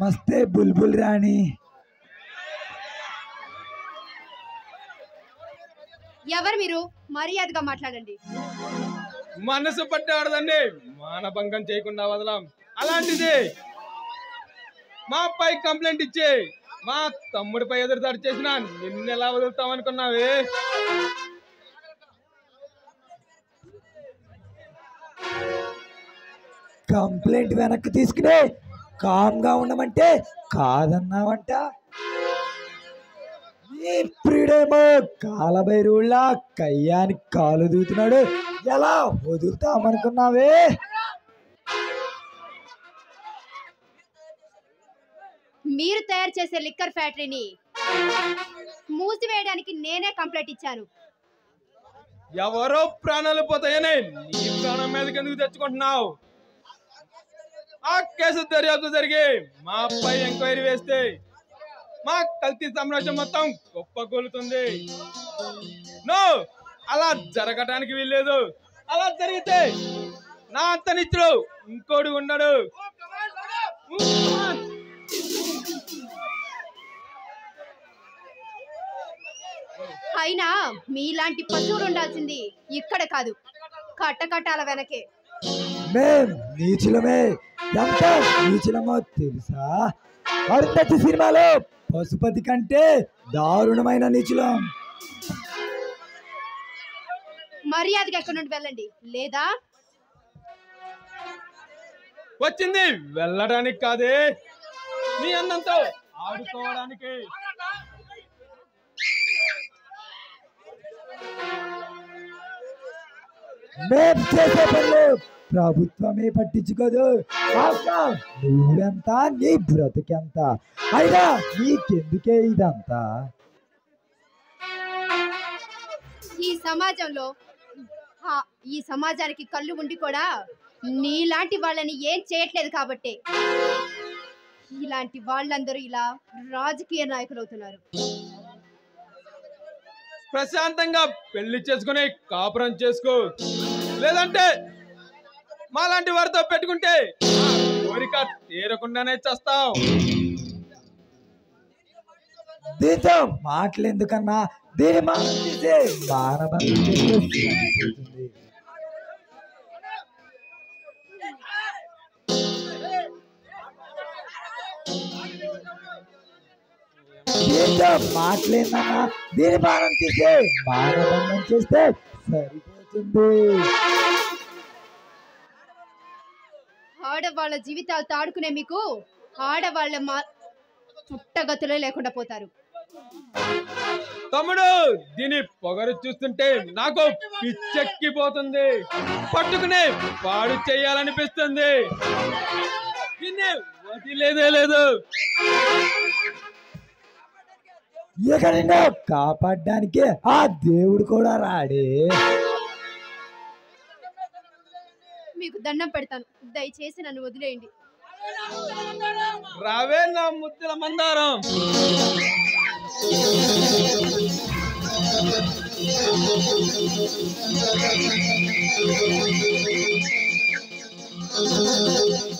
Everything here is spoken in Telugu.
నమస్తే బుల్బుల్ రాణి ఎవరు మీరు మర్యాదగా మాట్లాడండి మనసు పట్టాడదండి మానభంగం చేయకుండా వదలం అలాంటిది మా పై కంప్లైంట్ ఇచ్చి మా తమ్ముడిపై ఎదురుదాడి చేసిన నిన్ను ఎలా వదులుతాం అనుకున్నావే కంప్లైంట్ వెనక్కి తీసుకుని కామ్గా ఉండమంటే కాదన్నావంట నీ ప్రియుడేమో కాలభైరుళ్ళ కయ్యానికి కాలు దూతున్నాడు ఎలా వదులుతామనుకున్నావే మీరు తయారు చేసే లిక్కర్ ఫ్యాక్టరీని మూసివేయడానికి నేనే కంప్లైంట్ ఇచ్చాను ఎవరో ప్రాణాలు పోతాయని నీ ప్రాణం మీదకి ఎందుకు తెచ్చుకుంటున్నావు ఆ కేసు దర్యాప్తు జరిగి మా పై ఎంక్వైరీ వేస్తే మా కల్తీ సామ్రాజ్యం మొత్తం గొప్ప కూలుతుంది నో అలా జరగటానికి వీల్లేదు అలా జరిగితే నా అంత నిత్యుడు ఇంకోడు ఉండడు అయినా మీలాంటి పశువులు ఉండాల్సింది ఇక్కడ కాదు కట్టకట్టాల వెనకే మేం నీచులమే ఎంత నీచులమో తెలుసా అరుంధతి సినిమాలో పశుపతి కంటే దారుణమైన నీచులం మర్యాదగా ఎక్కడి నుండి వెళ్ళండి లేదా వచ్చింది వెళ్ళడానికి కాదే నీ అన్నంతో ఆడుకోవడానికి మేం చేసే పనులు ప్రభుత్వమే పట్టించుకోదు కాకా, నువ్వెంత నీ బ్రతికెంత అయినా నీకెందుకే ఇదంతా ఈ సమాజంలో ఆ, ఈ సమాజానికి కళ్ళు ఉండి కూడా నీలాంటి వాళ్ళని ఏం చేయట్లేదు కాబట్టి ఇలాంటి వాళ్ళందరూ ఇలా రాజకీయ నాయకులు అవుతున్నారు ప్రశాంతంగా పెళ్లి చేసుకుని కాపురం చేసుకో లేదంటే మాలాంటి వారితో పెట్టుకుంటే ఆ కోరిక తీరకుండానే చేస్తావు దీంతో మాటలు ఎందుకన్నా దీని మనం తీసే మానబంధం చేస్తే సరిపోతుంది. దీంతో మాటలేందన్నా దీని బాణం తీసే మానబంధం చేస్తే సరిపోతుంది ఆడవాళ్ళ జీవితాలు తాడుకునే మీకు ఆడవాళ్ళ మా పుట్టగతులే లేకుండా పోతారు తమ్ముడు దీని పొగరు చూస్తుంటే నాకు పిచ్చెక్కిపోతుంది పట్టుకుని పాడు చేయాలనిపిస్తుంది దీన్ని వదిలేదే లేదు ఇక నిన్ను కాపాడడానికి ఆ దేవుడు కూడా రాడే మీకు దండం పెడతాను దయచేసి నన్ను వదిలేయండి రావే నా ముద్దుల మందారం ఆ